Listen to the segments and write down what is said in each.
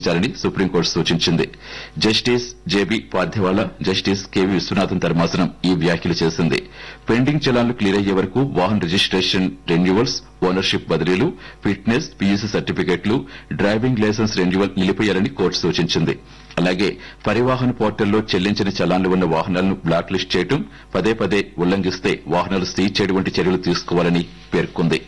చేయాలని సుప్రీంకోర్టు సూచించింది justice JB Pardiwala justice KV Viswanathan ధర్మాసనం ఈ వ్యాఖ్యలు చేసింది పెండింగ్ చలాన్లు క్లియర్ అయ్యే వరకు వాహన రిజిస్ట్రేషన్ రెన్యువల్స్ ఓనర్షిప్ బదిలీలు ఫిట్నెస్ పీయూసీ సర్టిఫికెట్లు డ్రైవింగ్ లైసెన్స్ రెన్యువల్ నిలిపేయాలని కోర్టు సూచించింది అలాగే పరివాహన్ పోర్టల్లో చెల్లించని చలాన్లు ఉన్న వాహనాలను బ్లాక్ లిస్ట్ చేయడం పదే పదే ఉల్లంఘిస్తే వాహనాలు సీజ్ చేయడం వంటి చర్యలు తీసుకోవాలని పేర్కొంది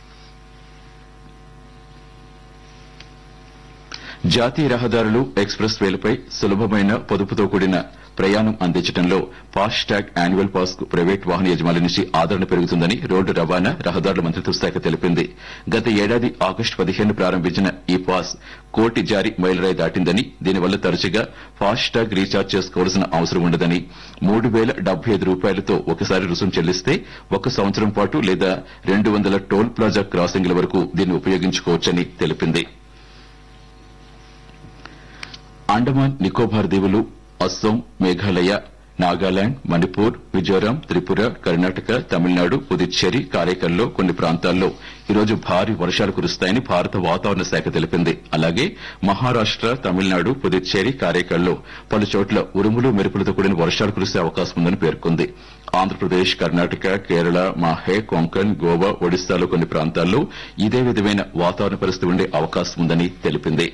జాతీయ రహదారులు ఎక్స్ప్రెస్ వేలపై సులభమైన పొదుపుతో కూడిన ప్రయాణం అందించడంలో ఫాస్ట్ ట్యాగ్ యాన్యువల్ పాస్ కు ప్రైవేట్ వాహన యజమానుల నుంచి ఆదరణ పెరుగుతుందని రోడ్డు రవాణా రహదారుల మంత్రిత్వ శాఖ తెలిపింది గత ఏడాది ఆగస్టు పదిహేను ప్రారంభించిన ఈ పాస్ కోటి జారీ మైలురాయి దాటిందని దీనివల్ల తరచుగా ఫాస్ట్ ట్యాగ్ రీఛార్జ్ చేసుకోవాల్సిన అవసరం ఉండదని మూడు వేల డెబ్బై ఐదు రూపాయలతో ఒకసారి రుసుము చెల్లిస్తే ఒక సంవత్సరం పాటు లేదా రెండు వందల టోల్ ప్లాజా క్రాసింగ్ల వరకు దీన్ని ఉపయోగించుకోవచ్చని తెలిపింది అండమాన్ నికోబార్ దీవులు అస్సోం మేఘాలయ నాగాలాండ్ మణిపూర్ మిజోరాం త్రిపుర కర్ణాటక తమిళనాడు పుదుచ్చేరి కారైకల్లో కొన్ని ప్రాంతాల్లో ఈరోజు భారీ వర్షాలు కురుస్తాయని భారత వాతావరణ శాఖ తెలిపింది అలాగే మహారాష్ట తమిళనాడు పుదుచ్చేరి కారైకల్లో పలు చోట్ల ఉరుములు మెరుపులతో కూడిన వర్షాలు కురిసే అవకాశం ఉందని పేర్కొంది ఆంధ్రప్రదేశ్ కర్ణాటక కేరళ మాహే కొంకణ్ గోవా ఒడిశాలో కొన్ని ప్రాంతాల్లో ఇదే విధమైన వాతావరణ పరిస్థితి ఉండే అవకాశం ఉందని తెలిపింది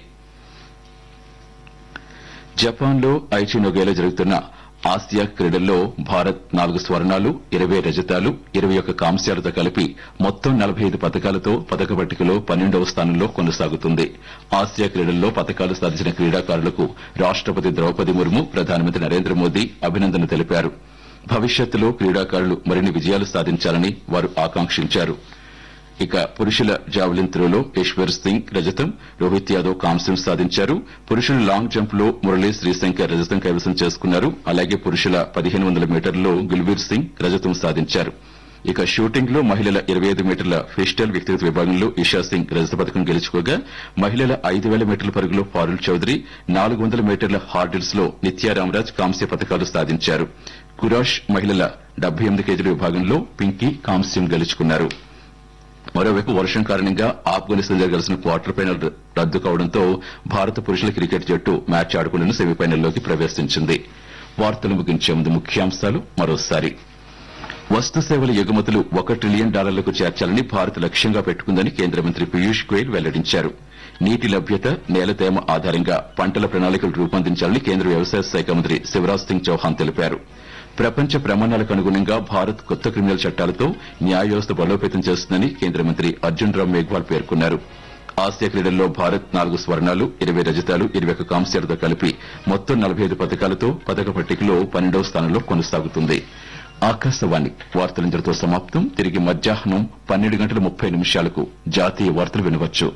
జపాన్ లో ఐచి నొగేలో జరుగుతున్న ఆసియా క్రీడల్లో భారత్ నాలుగు స్వర్ణాలు ఇరవై రజతాలు ఇరవై ఒక్క కాంస్యాలతో కలిపి మొత్తం నలభై ఐదు పథకాలతో పథక పట్టికలో పన్నెండవ స్థానంలో కొనసాగుతుంది ఆసియా క్రీడల్లో పథకాలు సాధించిన క్రీడాకారులకు రాష్టపతి ద్రౌపది ముర్ము ప్రధానమంత్రి నరేంద్ర మోదీ అభినందనలు తెలిపారు భవిష్యత్తులో క్రీడాకారులు మరిన్ని విజయాలు సాధించాలని వారు ఆకాంక్షించారు ఇక పురుషుల జావలిన్ త్రోలో ఈశ్వర్ సింగ్ రజతం రోహిత్ యాదవ్ కాంస్యం సాధించారు పురుషుల లాంగ్ జంప్ లో మురళీ శ్రీశంకర్ రజతం కైవసం చేసుకున్నారు అలాగే పురుషుల పదిహేను వందల మీటర్లలో గుల్వీర్ సింగ్ రజతం సాధించారు ఇక షూటింగ్ లో మహిళల ఇరవై ఐదు మీటర్ల ఫిస్టల్ వ్యక్తిగత విభాగంలో ఇషా సింగ్ రజత పథకం గెలుచుకోగా మహిళల ఐదు వేల మీటర్ల పరుగులో పారుల్ చౌదరి నాలుగు వందల మీటర్ల హార్డిల్స్ లో నిత్యా రామరాజ్ కాంస్య పథకాలు సాధించారు కురాష్ మహిళల డెబ్బై ఎనిమిది కేజీల విభాగంలో పింకీ కాంస్యం గెలుచుకున్నారు మరోవైపు వర్షం కారణంగా ఆఫ్ఘనిస్తాన్ జరగాల్సిన క్వార్టర్ ఫైనల్ రద్దు కావడంతో భారత పురుషుల క్రికెట్ జట్టు మ్యాచ్ ఆడకుండా సెమీఫైనల్లోకి ప్రవేశించింది వార్తలు ముగించే ముందు ముఖ్యాంశాలు మరోసారి వస్తు సేవల ఎగుమతులు ఒక ట్రిలియన్ డాలర్లకు చేర్చాలని భారత్ లక్ష్యంగా పెట్టుకుందని కేంద్ర మంత్రి పీయూష్ గోయల్ వెల్లడించారు నీటి లభ్యత నేల తేమ ఆధారంగా పంటల ప్రణాళికలు రూపొందించాలని కేంద్ర వ్యవసాయ శాఖ మంత్రి శివరాజ్ సింగ్ చౌహాన్ తెలిపారు ప్రపంచ ప్రమాణాలకు అనుగుణంగా భారత్ కొత్త క్రిమినల్ చట్టాలతో న్యాయ వ్యవస్థ బలోపేతం చేస్తుందని కేంద్ర మంత్రి అర్జున్ రామ్ మేఘ్వాల్ పేర్కొన్నారు ఆసియా క్రీడల్లో భారత్ నాలుగు స్వర్ణాలు ఇరవై రజతాలు ఇరవై ఒక్క కాంస్యాలతో కలిపి మొత్తం నలభై ఐదు పథకాలతో పథక పట్టికలో పన్నెండవ స్థానంలో కొనసాగుతుంది ఆకాశవాణి వార్తలందరితో సమాప్తం తిరిగి మధ్యాహ్నం పన్నెండు గంటల ముప్పై నిమిషాలకు జాతీయ వార్తలు వినవచ్చు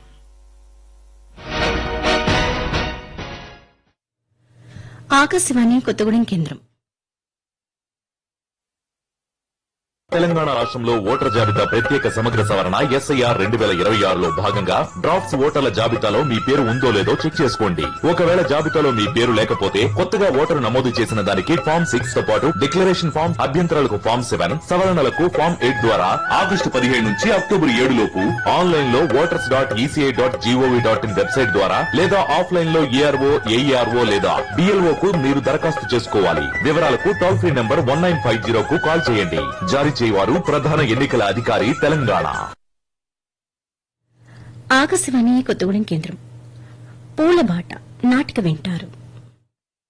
ఆకాశవాణి కొత్తగూడెం కేంద్రం తెలంగాణ రాష్ట్రంలో ఓటర్ జాబితా ప్రత్యేక సమగ్ర సవరణ ఎస్ఐఆర్ రెండు వేల ఇరవై ఆరులో భాగంగా డ్రాఫ్ట్స్ ఓటర్ల జాబితాలో మీ పేరు ఉందో లేదో చెక్ చేసుకోండి ఒకవేళ జాబితాలో మీ పేరు లేకపోతే కొత్తగా ఓటరు నమోదు చేసిన దానికి ఫామ్ సిక్స్ తో పాటు డిక్లరేషన్ ఫామ్ అభ్యంతరాలకు ఫామ్ సెవెన్ సవరణలకు ఫామ్ ఎయిట్ ద్వారా ఆగస్టు పదిహేడు నుంచి అక్టోబర్ ఏడు లోపు ఆన్లైన్ లో voters dot ECI dot GOV dot in website ద్వారా లేదా ఆఫ్లైన్ లో ఏఆర్ఓ ఏఈఆర్ఓ లేదా డిఎల్ఓ కు మీరు దరఖాస్తు చేసుకోవాలి వివరాలకు toll free number one nine five zero కు కాల్ చేయండి జారీ చేయవారు ప్రధాన ఎన్నికల అధికారి తెలంగాణ ఆకాశవాణి కొత్తగూడెం కేంద్రం పూలబాట నాటిక వింటారు